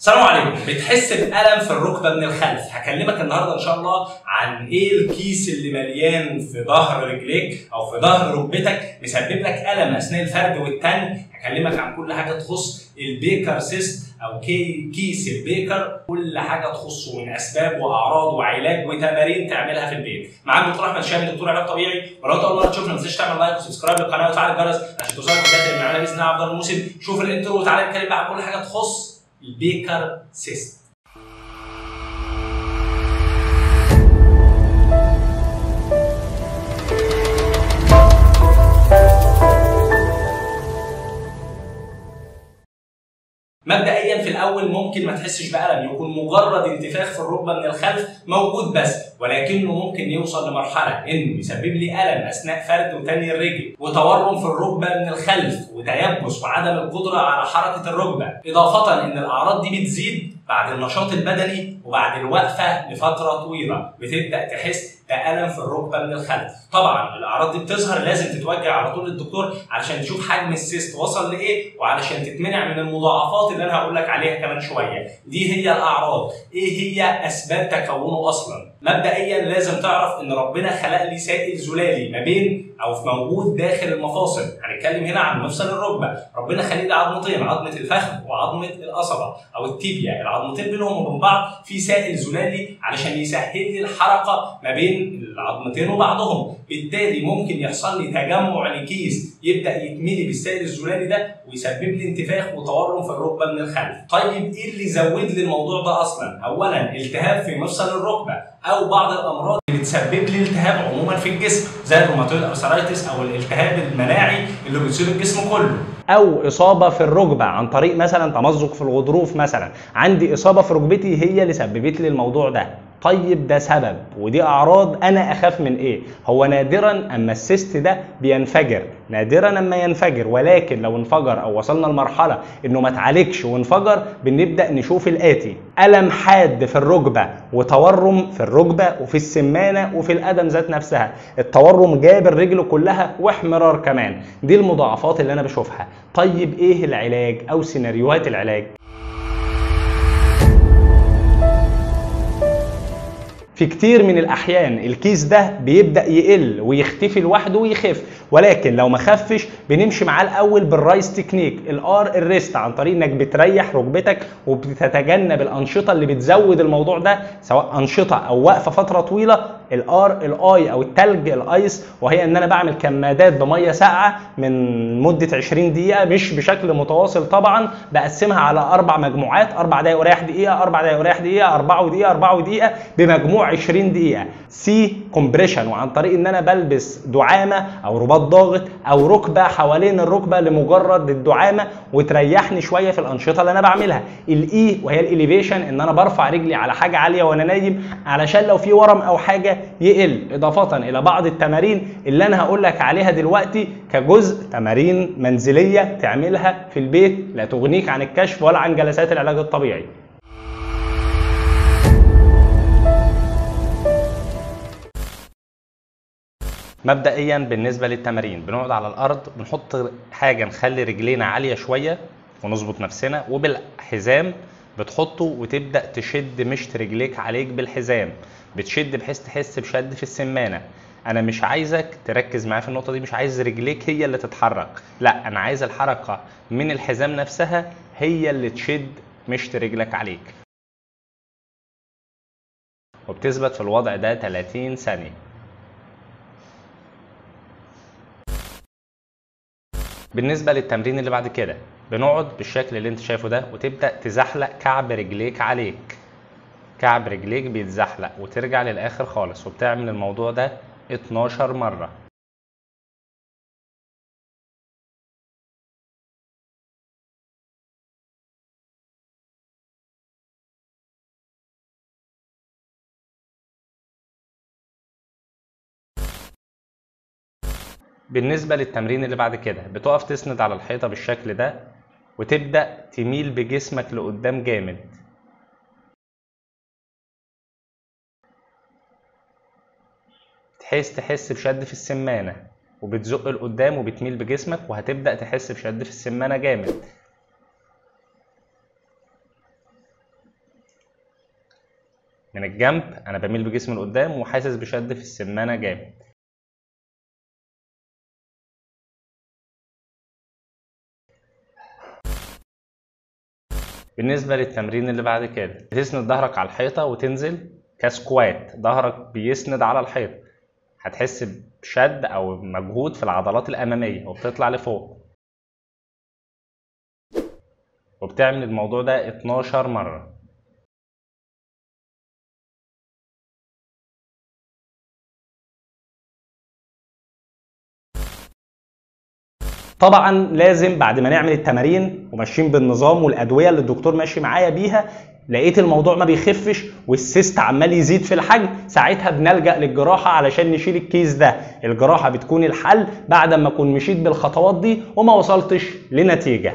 السلام عليكم بتحس بألم في الركبة من الخلف هكلمك النهاردة إن شاء الله عن إيه الكيس اللي مليان في ظهر رجليك أو في ظهر ركبتك مسبب لك ألم أثناء الفرد والتن هكلمك عن كل حاجة تخص البيكر سيست أو كي كيس البيكر كل حاجة تخصه من أسباب وأعراض وعلاج وتمارين تعملها في البيت معاك دكتور أحمد شامل دكتور علاج طبيعي ولو أنت أول مرة تشوفنا ما تنساش تعمل لايك وسبسكرايب للقناة وتفعل الجرس عشان توصلك الفيديوهات اللي بنعملها بإذن الله أفضل الموسم شوف الانترو وتعالى نتكلم بقى عن كل حاجة تخص البيكر سيست مبدئيا في الاول ممكن ما تحسش بالم يكون مجرد انتفاخ في الركبه من الخلف موجود بس ولكنه ممكن يوصل لمرحله انه يسبب لي الم اثناء فرد وتاني الرجل وتورم في الركبه من الخلف وتيبس وعدم القدره على حركه الركبه اضافه ان الاعراض دي بتزيد بعد النشاط البدني وبعد الوقفه لفتره طويله بتبدا تحس بألم في الركبه من الخلف طبعا الاعراض دي بتظهر لازم تتوجه على طول للدكتور علشان تشوف حجم السيست وصل لايه وعلشان تتمنع من المضاعفات اللي انا هقول لك عليها كمان شويه دي هي الاعراض ايه هي اسباب تكونه اصلا مبدئيا لازم تعرف ان ربنا خلق لي سائل زلالي ما بين او موجود داخل المفاصل هنتكلم هنا عن مفصل الركبه ربنا خلق لي عظمتين عظمه الفخذ وعظمه القصبه او التيبيا العظمتين بينهم وبين بعض في سائل زلالي علشان يسهل لي الحركه ما بين العظمتين وبعضهم بالتالي ممكن يحصل لي تجمع لكيس يبدا يتملي بالسائل الزلالي ده ويسبب لي انتفاخ وتورم في الركبه من الخلف طيب ايه اللي زود لي الموضوع ده اصلا اولا التهاب في مفصل الركبه او بعض الامراض اللي بتسبب لي التهاب عموما في الجسم زي الروماتويد ارثرايتس او الالتهاب المناعي اللي بيصيب الجسم كله او اصابه في الركبه عن طريق مثلا تمزق في الغضروف مثلا عندي اصابه في ركبتي هي اللي سببت لي الموضوع ده طيب ده سبب ودي اعراض انا اخاف من ايه هو نادرا اما السيست ده بينفجر نادرا اما ينفجر ولكن لو انفجر او وصلنا لمرحله انه ما اتعالجش وانفجر بنبدا نشوف الاتي الم حاد في الركبه وتورم في الركبه وفي السمانه وفي القدم ذات نفسها التورم جاب الرجل كلها واحمرار كمان دي المضاعفات اللي انا بشوفها طيب ايه العلاج او سيناريوهات العلاج في كتير من الاحيان الكيس ده بيبدا يقل ويختفي لوحده ويخف ولكن لو ما خفش بنمشي معاه الاول بالرايس تكنيك الار الريست عن طريق انك بتريح ركبتك وبتتجنب الانشطه اللي بتزود الموضوع ده سواء انشطه او وقفه فتره طويله الار الاي او التلج الايس وهي ان انا بعمل كمادات بميه ساقعه من مده 20 دقيقه مش بشكل متواصل طبعا بقسمها على اربع مجموعات اربع دقائق وريح دقيقه اربع دقائق وريح دقيقه اربعه ودقيقه اربعه ودقيقه بمجموع 20 دقيقه سي كومبريشن وعن طريق ان انا بلبس دعامه او رباط ضاغط او ركبه حوالين الركبه لمجرد الدعامه وتريحني شويه في الانشطه اللي انا بعملها الاي وهي الاليفيشن ان انا برفع رجلي على حاجه عاليه وانا نايم علشان لو في ورم او حاجه يقل اضافه الى بعض التمارين اللي انا هقول لك عليها دلوقتي كجزء تمارين منزليه تعملها في البيت لا تغنيك عن الكشف ولا عن جلسات العلاج الطبيعي مبدئيا بالنسبه للتمارين بنقعد على الارض بنحط حاجه نخلي رجلينا عاليه شويه ونظبط نفسنا وبالحزام بتحطه وتبدا تشد مشط رجليك عليك بالحزام بتشد بحيث تحس بشد في السمانه انا مش عايزك تركز معايا في النقطه دي مش عايز رجليك هي اللي تتحرك لا انا عايز الحركه من الحزام نفسها هي اللي تشد مشط رجلك عليك وبتثبت في الوضع ده 30 ثانيه بالنسبة للتمرين اللي بعد كده بنقعد بالشكل اللي انت شايفه ده وتبدأ تزحلق كعب رجليك عليك كعب رجليك بيتزحلق وترجع للآخر خالص وبتعمل الموضوع ده 12 مرة بالنسبة للتمرين اللي بعد كده بتقف تسند على الحيطة بالشكل ده وتبدأ تميل بجسمك لقدام جامد تحس تحس بشد في السمانة وبتزق لقدام وبتميل بجسمك وهتبدأ تحس بشد في السمانة جامد من الجنب انا بميل بجسمي لقدام وحاسس بشد في السمانه جامد بالنسبة للتمرين اللي بعد كده بتسند ظهرك على الحيطة وتنزل كسكوات ظهرك بيسند على الحيط هتحس بشد أو مجهود في العضلات الأمامية وبتطلع لفوق وبتعمل الموضوع ده 12 مرة طبعا لازم بعد ما نعمل التمارين وماشيين بالنظام والادويه اللي الدكتور ماشي معايا بيها لقيت الموضوع ما بيخفش والسيست عمال يزيد في الحجم ساعتها بنلجا للجراحه علشان نشيل الكيس ده الجراحه بتكون الحل بعد ما اكون مشيت بالخطوات دي وما وصلتش لنتيجه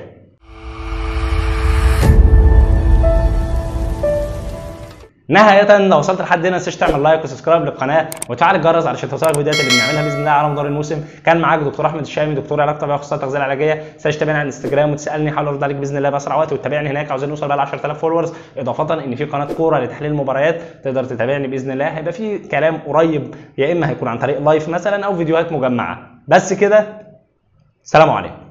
نهاية لو وصلت لحد هنا ما تنساش تعمل لايك وسبسكرايب للقناة وتفعل الجرس علشان توصلك الفيديوهات اللي بنعملها بإذن الله على مدار الموسم كان معاك دكتور أحمد الشامي دكتور علاج طبيعي واخصائي تغذية علاجية ما تنساش تتابعني على الانستجرام وتسألني حاول أرد عليك بإذن الله بأسرع وقت وتتابعني هناك عاوزين نوصل بقى ل 10000 فولورز إضافة إن في قناة كورة لتحليل المباريات تقدر تتابعني بإذن الله هيبقى في كلام قريب يا إما هيكون عن طريق لايف مثلا أو فيديوهات مجمعة بس كده سلام عليكم